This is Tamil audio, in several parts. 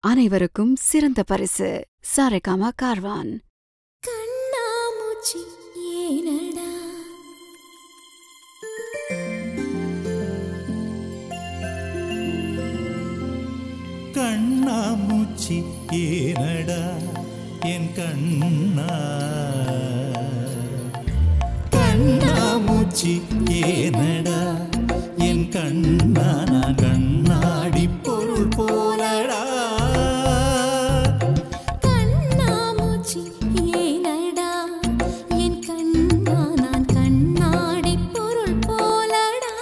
அனைவருக்கும் சிறந்த பரிசு சாரேகாமா கார்வான் கண்ணாமூச்சி ஏனடா கண்ணாமூச்சி ஏனடா என் கண்ணா கண்ணாமூச்சி ஏனடா என் கண்ணா நான் கண்ணாடி பொருள் போலடா கண்ணாமூச்சி ஏனடா என் கண்ணா நான் கண்ணாடி பொருள் போலடா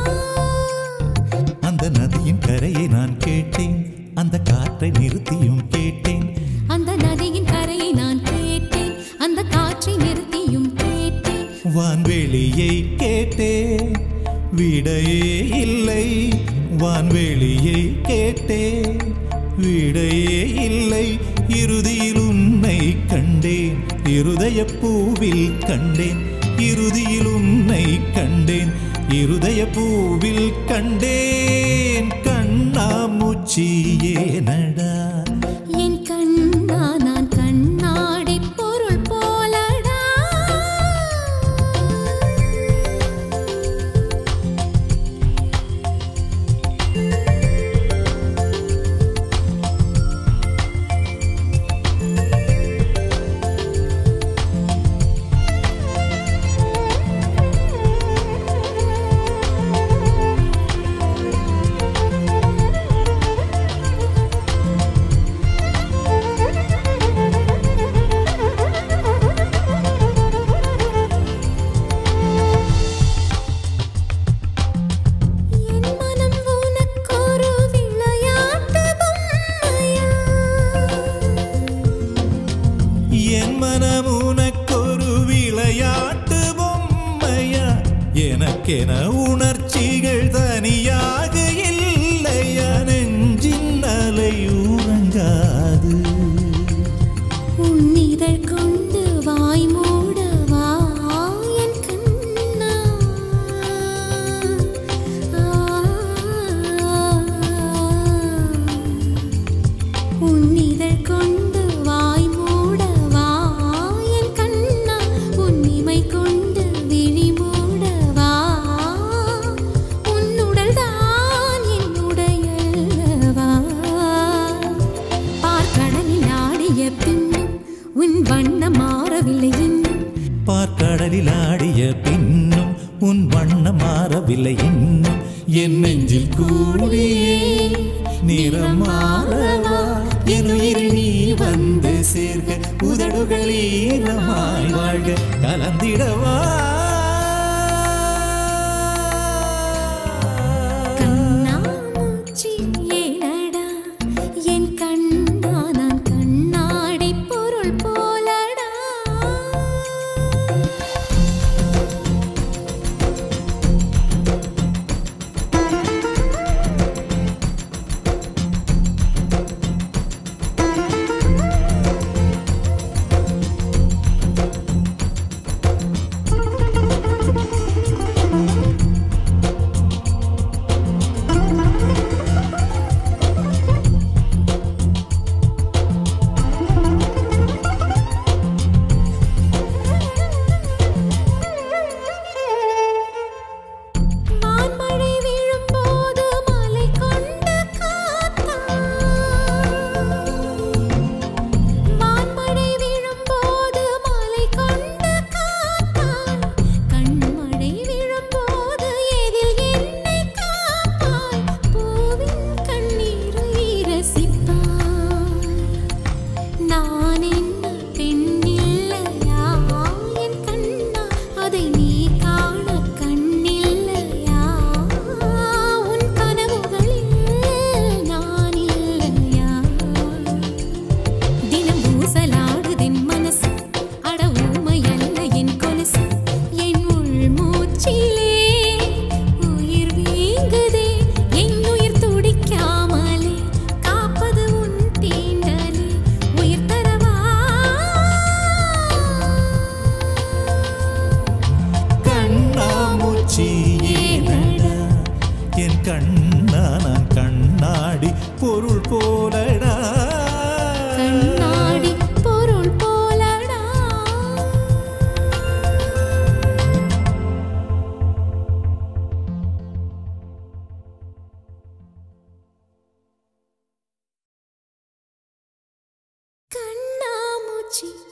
அந்த நதியின் கரையை நான் கேட்டேன் அந்த காற்றை நிறுத்தியும் கேட்டேன் அந்த நதியின் கரையை நான் கேட்டேன் அந்த காற்றை நிறுத்தியும் கேட்டேன் வான்வெளியை கேட்டேன் விடையே இல்லை வான்வெளியை கேட்டேன் விடையே இல்லை இறுதியில் உன்னை கண்டேன் இருதய பூவில் கண்டேன் இறுதியில் உன்னை கண்டேன் இருதய பூவில் கண்டேன் கண்ணாமூச்சி ஏனடா என் கண்ணா நான் கண்ணாடி பொருள் போலடா என் மனம் உனக்கொரு விளையாட்டு பொம்மையா என் மனம் உனக்கொரு விளையாட்டு பொம்மையா எனக்கென உணர்ச்சிகள் தனியாக இல்லையா நெஞ்சின் அலை உறங்காது உன்னிதழ் கொண்டு வாய் மூடவா என் கண்ணா உன்னிதழ் கொண்டு வாய் மூடவா என் கண்ணா உன்னிமை கொண்டு விழி மூடவா உன்னுடல் தான் என்னுடையல்லவா பார்க்கடலில் ஆடிய பின்னும் உன் வண்ணம் மாறவில்லை இன்னும் பார்க்கடலில் ஆடிய பின்னும் உன் வண்ணம் மாறவில்லை இன்னும் என் நெஞ்சில் கூடியே நிறம் மாறவா என் உயிரில் நீ வந்து சேர்க உதடுகள் ஈரமாய் வாழ்க கலந்திடவா கண்ணாமூச்சி ஏனடா என் கண்ணா நான் கண்ணாடி பொருள் போலடா கண்ணாமூச்சி பூச்சி